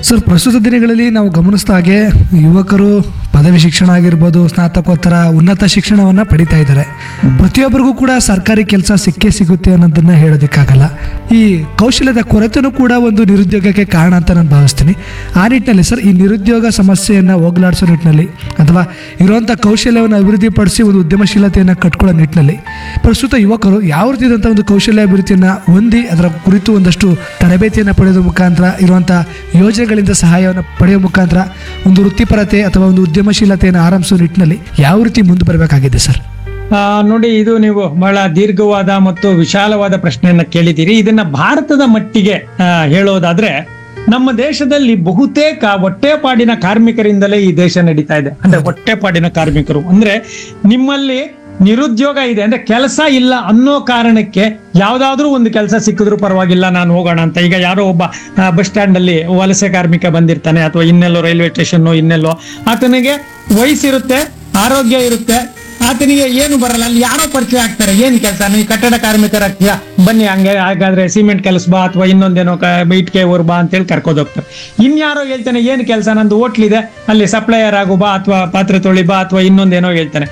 sir ಪ್ರಸ್ತುತ ದಿನಗಳಲ್ಲಿ ನಾವು ಗಮನಿಸಿದ ಹಾಗೆ ಯುವಕರು ಪದವಿ ಶಿಕ್ಷಣ ಆಗಿರ್ಬೋದು ಸ್ನಾತಕೋತ್ತರ ಉನ್ನತ ಶಿಕ್ಷಣವನ್ನು ಪಡಿತಾ ಇದ್ದಾರೆ ಪ್ರತಿಯೊಬ್ಬರಿಗೂ ಕೂಡ ಸರ್ಕಾರಿ ಕೆಲಸ ಸಿಕ್ಕೇ ಸಿಗುತ್ತೆ ಅನ್ನೋದನ್ನ ಹೇಳೋದಕ್ಕಾಗಲ್ಲ ಈ ಕೌಶಲ್ಯದ ಕೊರತೆನೂ ಕೂಡ ಒಂದು ನಿರುದ್ಯೋಗಕ್ಕೆ ಕಾರಣ ಅಂತ ನಾನು ಭಾವಿಸ್ತೀನಿ ಆ ನಿಟ್ಟಿನಲ್ಲಿ ಸರ್ ಈ ನಿರುದ್ಯೋಗ ಸಮಸ್ಯೆಯನ್ನು ಹೋಗಲಾಡಿಸೋ ನಿಟ್ಟಿನಲ್ಲಿ ಅಥವಾ ಇರುವಂಥ ಕೌಶಲ್ಯವನ್ನು ಅಭಿವೃದ್ಧಿಪಡಿಸಿ ಒಂದು ಉದ್ಯಮಶೀಲತೆಯನ್ನು ಕಟ್ಕೊಳ್ಳೋ ನಿಟ್ಟಿನಲ್ಲಿ ಪ್ರಸ್ತುತ ಯುವಕರು ಯಾವ ರೀತಿಯಾದಂಥ ಒಂದು ಕೌಶಲ್ಯ ಅಭಿವೃದ್ಧಿಯನ್ನು ಹೊಂದಿ ಅದರ ಕುರಿತು ಒಂದಷ್ಟು ತರಬೇತಿಯನ್ನು ಪಡೆಯೋದ್ರ ಮುಖಾಂತರ ಇರುವಂಥ ಯೋಜನೆಗಳಿಂದ ಸಹಾಯವನ್ನು ಪಡೆಯುವ ಮುಖಾಂತರ ಒಂದು ವೃತ್ತಿಪರತೆ ಅಥವಾ ಒಂದು ಉದ್ಯಮಶೀಲತೆಯನ್ನು ಆರಂಭಿಸುವ ನಿಟ್ಟಿನಲ್ಲಿ ಯಾವ ರೀತಿ ಮುಂದೆ ಬರಬೇಕಾಗಿದೆ ಸರ್ ಆ, ನೋಡಿ ಇದು ನೀವು ಬಹಳ ದೀರ್ಘವಾದ ಮತ್ತು ವಿಶಾಲವಾದ ಪ್ರಶ್ನೆಯನ್ನ ಕೇಳಿದ್ದೀರಿ ಇದನ್ನ ಭಾರತದ ಮಟ್ಟಿಗೆ ಆ, ಹೇಳೋದಾದ್ರೆ ನಮ್ಮ ದೇಶದಲ್ಲಿ ಬಹುತೇಕ ಹೊಟ್ಟೆಪಾಡಿನ ಕಾರ್ಮಿಕರಿಂದಲೇ ಈ ದೇಶ ನಡೀತಾ ಇದೆ ಅಂದ್ರೆ ಹೊಟ್ಟೆಪಾಡಿನ ಕಾರ್ಮಿಕರು ಅಂದ್ರೆ ನಿಮ್ಮಲ್ಲಿ ನಿರುದ್ಯೋಗ ಇದೆ ಅಂದ್ರೆ ಕೆಲಸ ಇಲ್ಲ ಅನ್ನೋ ಕಾರಣಕ್ಕೆ ಯಾವ್ದಾದ್ರೂ ಒಂದು ಕೆಲಸ ಸಿಕ್ಕಿದ್ರು ಪರವಾಗಿಲ್ಲ ನಾನು ಹೋಗೋಣ ಅಂತ ಈಗ ಯಾರೋ ಒಬ್ಬ ಬಸ್ ಸ್ಟ್ಯಾಂಡ್ ಅಲ್ಲಿ ವಲಸೆ ಕಾರ್ಮಿಕ ಬಂದಿರ್ತಾನೆ ಅಥವಾ ಇನ್ನೆಲ್ಲೋ ರೈಲ್ವೆ ಸ್ಟೇಷನ್ ಇನ್ನೆಲ್ಲೋ ಆತನಿಗೆ ವಯಸ್ಸಿರುತ್ತೆ ಆರೋಗ್ಯ ಇರುತ್ತೆ ಆತನಿಗೆ ಏನು ಬರಲ್ಲ ಅಲ್ಲಿ ಯಾರೋ ಪರಿಚಯ ಆಗ್ತಾರೆ ಏನ್ ಕೆಲಸ ನೀವು ಕಟ್ಟಡ ಕಾರ್ಮಿಕರಾಗ್ತೀಯಾ ಬನ್ನಿ ಹಂಗೆ ಹಾಗಾದ್ರೆ ಸಿಮೆಂಟ್ ಕೆಲಸ ಬಾ ಅಥವಾ ಇನ್ನೊಂದೇನೋ ಕ- ಇಟ್ಕೆ ಊರ್ ಬಾ ಅಂತೇಳಿ ಕರ್ಕೋದ್ ಹೋಗ್ತಾರೆ ಇನ್ಯಾರೋ ಹೇಳ್ತಾನೆ ಏನ್ ಕೆಲಸ ನಂದು ಹೋಟ್ಲಿದೆ ಅಲ್ಲಿ ಸಪ್ಲೈಯರ್ ಆಗು ಬಾ ಅಥವಾ ಪಾತ್ರೆ ತೊಳಿ ಬಾ ಅಥವಾ ಇನ್ನೊಂದೇನೋ ಹೇಳ್ತಾನೆ